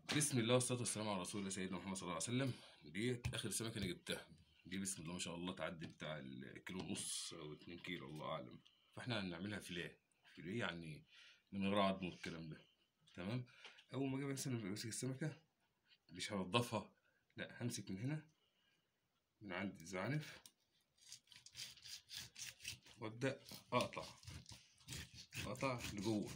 بسم الله والصلاة والسلام على رسول الله سيدنا محمد صلى الله عليه وسلم دي آخر سمكة أنا جبتها دي بسم الله ما شاء الله تعدي بتاع الكيلو ونص أو اتنين كيلو الله أعلم فاحنا هنعملها فيليه فيليه يعني من غير عظم والكلام ده تمام أول ما أجي مثلا بمسك السمكة مش هنضفها لا همسك من هنا من عند الزعنف وابدأ أقطع أقطع لجوه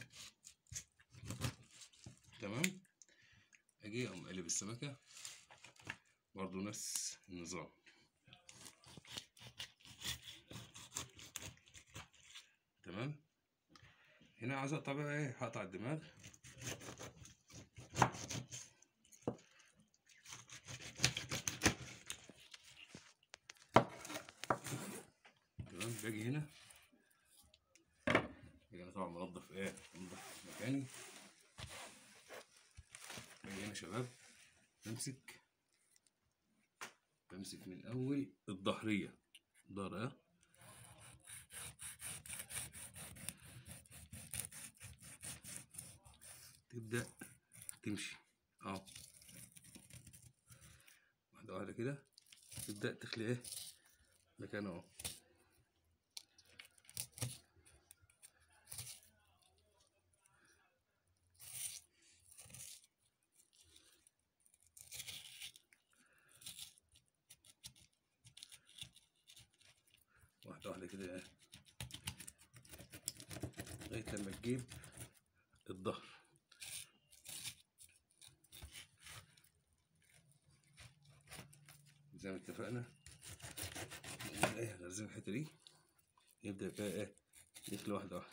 تمام اجي اقوم قلب السمكه برضو نفس النظام تمام هنا عايز اقطع بقى ايه هقطع الدماغ تمام باجي هنا باجي انا طبعا منضف ايه منضف مكاني باجي هنا يا شباب بمسك بمسك من اول الظهريه الظهر اه تبدا تمشي اه واحده واحده كده تبدا تخلي ايه مكانه اهو واحدة واحدة كده ايه لغاية لما تجيب الظهر زي ما اتفقنا نقوم ايه غرزين الحتة دي يبدأ بقى ايه يخلي واحدة واحدة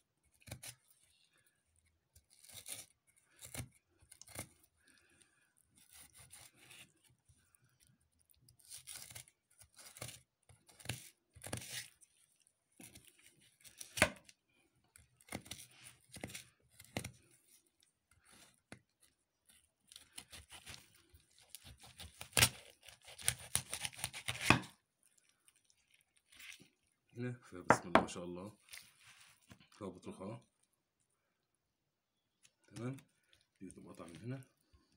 هنا فبسم الله ما شاء الله هو بتروح اهو تمام دي تبقى قطع من هنا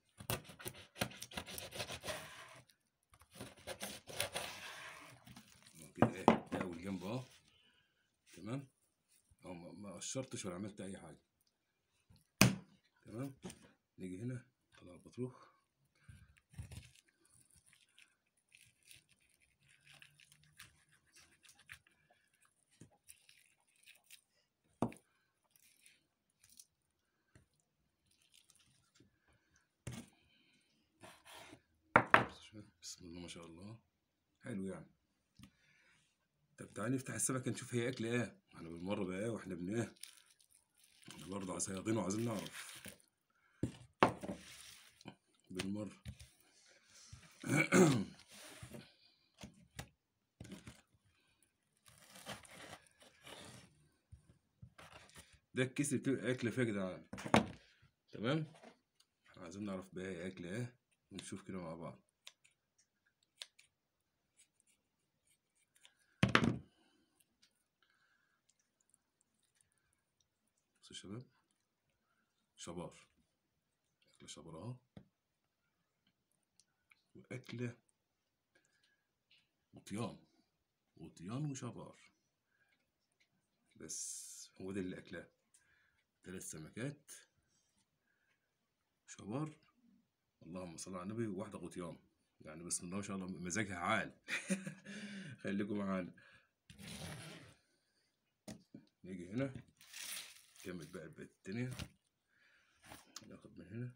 أهو كده ايه ده اول جنب اهو تمام اهو ما- ما قشرتش ولا عملت اي حاجه تمام نيجي هنا طلع البطروخ بسم الله ما شاء الله حلو يعني طب تعالى نفتح السمكة نشوف هي أكل إيه احنا بالمرة بقى إيه وإحنا بن إيه إحنا برضه صيادين وعايزين نعرف بالمرة ده الكيس اللي بتبقى أكلة فيه يا جدعان تمام احنا عايزين نعرف بقى هي أكل إيه ونشوف كده مع بعض بصوا يا شباب شبار أكلة شبار أهو وأكلة وطيان وطيان وشبار بس هو ده اللي أكلاه تلات سمكات شبار اللهم صل على النبي وواحدة غطيان يعني بسم الله ما شاء الله مزاجها عال خليكم معانا نيجي هنا نكمل بقى البيت التانية ناخد من هنا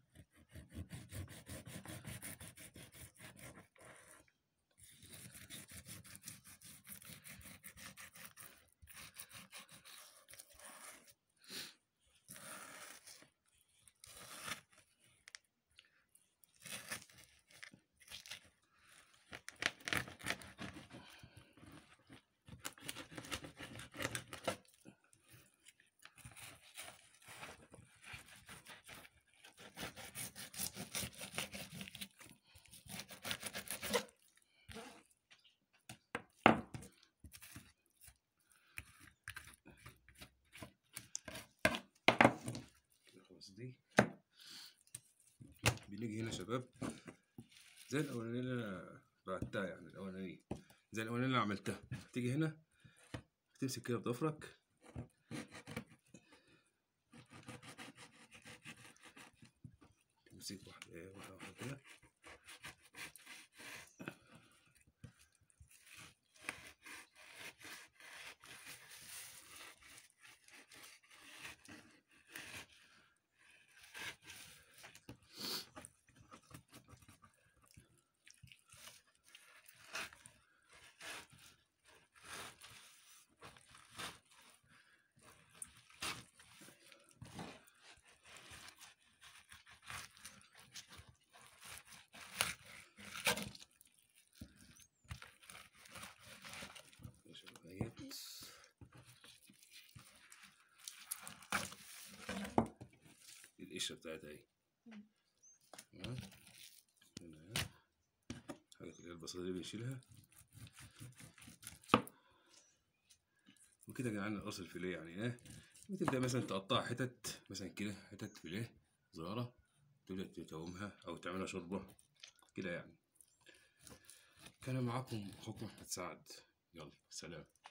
بنيجي هنا يا شباب زي الاولانيه اللي انا بعتها يعني الاولانيه زي الاولانيه اللي أنا عملتها تيجي هنا تمسك كده بضفرك تمسك واحده ايه واحده واحده كده يا شباب اهيت دي القشرة بتاعتها اهي تمام هنا اهي الحاجات اللي هي البسيطة دي بنشيلها وكده يا جدعان قص الفيليه يعني ايه بتبدأ مثلا تقطعها حتت مثلا كده حتت فيليه صغيرة تبدأ تتومها أو تعملها شوربة كده يعني كان معاكم أخوكم أحمد سعد يلا سلام